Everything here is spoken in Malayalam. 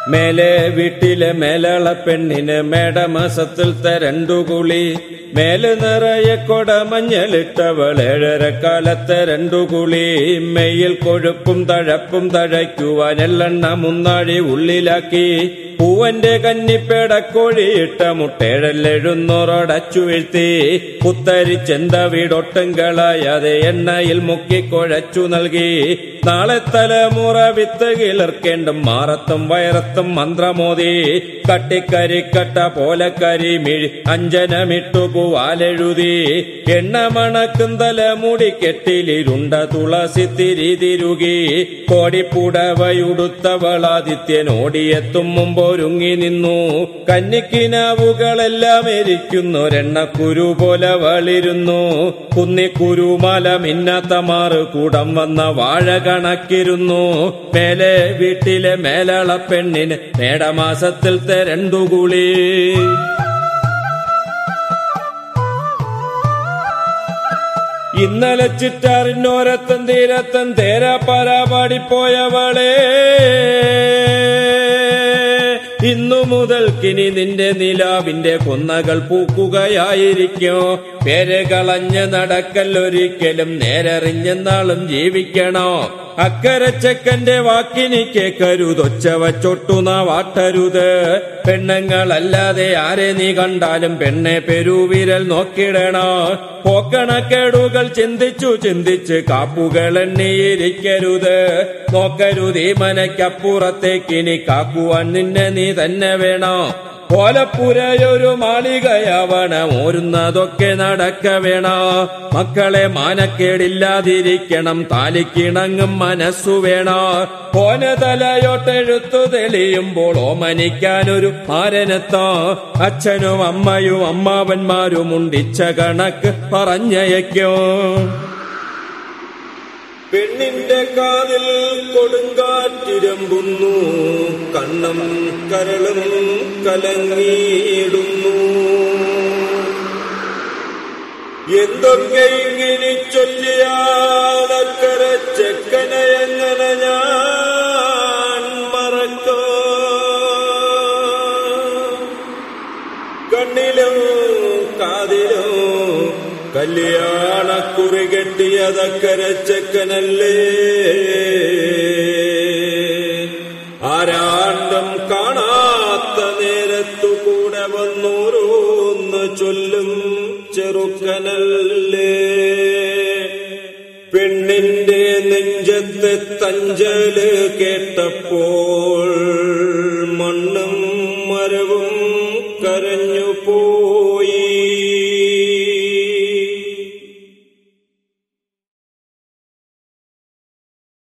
മേലെ വീട്ടിലെ മേലള പെണ്ണിന് മേടമാസത്തിലത്തെ രണ്ടു കുളി മേല് നിറയെ കൊട മഞ്ഞളിട്ടവൾ ഏഴരക്കാലത്തെ രണ്ടു കുളി മെയ്യിൽ കൊഴുപ്പും തഴപ്പും തഴയ്ക്കുവാൻ എള്ളെണ്ണ മുന്നാഴി ഉള്ളിലാക്കി പൂവന്റെ കന്നിപ്പേടക്കോഴിയിട്ട മുട്ടേഴല്ലെഴുന്നൂറോടച്ചു വീഴ്ത്തി കുത്തരിച്ചെന്ത വീടൊട്ടും കളയാതെ എണ്ണയിൽ മുക്കി കുഴച്ചു നൽകി നാളെ തലമുറ വിത്ത് കിളിർക്കേണ്ടും മാറത്തും വയറത്തും മന്ത്രമോദി കട്ടിക്കരിക്കട്ട പോലെ കരിമിഴി അഞ്ജനമിട്ടു പൂവാലെഴുതി എണ്ണ മണക്കും തലമുടി കെട്ടിലിരുണ്ട തുളസി തിരി തിരുകി കോടിപ്പുടവയുടുത്തവളാദിത്യൻ ഓടിയെത്തും മുമ്പൊരുങ്ങി നിന്നു കന്നിക്കിനാവുകളെല്ലാം എരിക്കുന്നൊരെണ്ണക്കുരു പോലെ വളിരുന്നു കുന്നിക്കുരുമല മിന്നാത്ത മാറ് കൂടം വന്ന വാഴ കണക്കിരുന്നു മേലെ വീട്ടിലെ മേലള പെണ്ണിന് മേടമാസത്തിലത്തെ രണ്ടു കുളി ഇന്നലെ ചിറ്റാറിനോരത്തൻ തീരത്തൻ തേര പരാപാടിപ്പോയവളെ ഇന്നു മുതൽക്കിനി നിന്റെ നിലാവിന്റെ കൊന്നകൾ പൂക്കുകയായിരിക്കും പേര് കളഞ്ഞ് നടക്കല്ലൊരിക്കലും നേരെറിഞ്ഞെന്നാളും ജീവിക്കണോ അക്കരച്ചക്കന്റെ വാക്കിനി കേക്കരുതൊച്ച വച്ചൊട്ടുന വാട്ടരുത് പെണ്ണുങ്ങളല്ലാതെ ആരെ നീ കണ്ടാലും പെണ്ണെ പെരുവിരൽ നോക്കിടണോ പോക്കണക്കേടുകൾ ചിന്തിച്ചു ചിന്തിച്ച് കാപ്പുകൾ എണ്ണിയിരിക്കരുത് നോക്കരുത് ഈ മനക്കപ്പുറത്തേക്കിനി കാക്കുവാൻ നിന്നെ നീ തന്നെ വേണോ കോലപ്പുരയൊരു മാളികയാവണം ഓരുന്നതൊക്കെ നടക്ക വേണോ മക്കളെ മാനക്കേടില്ലാതിരിക്കണം താലിക്കിണങ്ങും മനസ്സു വേണോ കോന തലയോട്ടെഴുത്തു തെളിയുമ്പോൾ ഓമനിക്കാനൊരു മാരനെത്തോ അച്ഛനും അമ്മയും അമ്മാവന്മാരും ഉണ്ടിച്ച കണക്ക് പറഞ്ഞയക്കോ പെണ്ണിന്റെ കാതിൽ കൊടുങ്കാറ്റിരമ്പുന്നു കണ്ണും കരളും കലങ്ങിയിടുന്നു എന്തൊക്കെ ഇങ്ങനെ ചൊല്ലിയാലക്കര ചെക്കനെ എങ്ങനെ ഞാൻ മറക്കോ കണ്ണിലും കാതിലും കല്യാണക്കുറി കെട്ടിയതക്കര ചെക്കനല്ലേ ആരാണ്ടും കാണാത്ത നേരത്തു കൂടെ വന്നോരോന്ന് ചൊല്ലും ചെറുക്കനല്ലേ പെണ്ണിന്റെ നെഞ്ചത്തെ തഞ്ചല് കേട്ടപ്പോൾ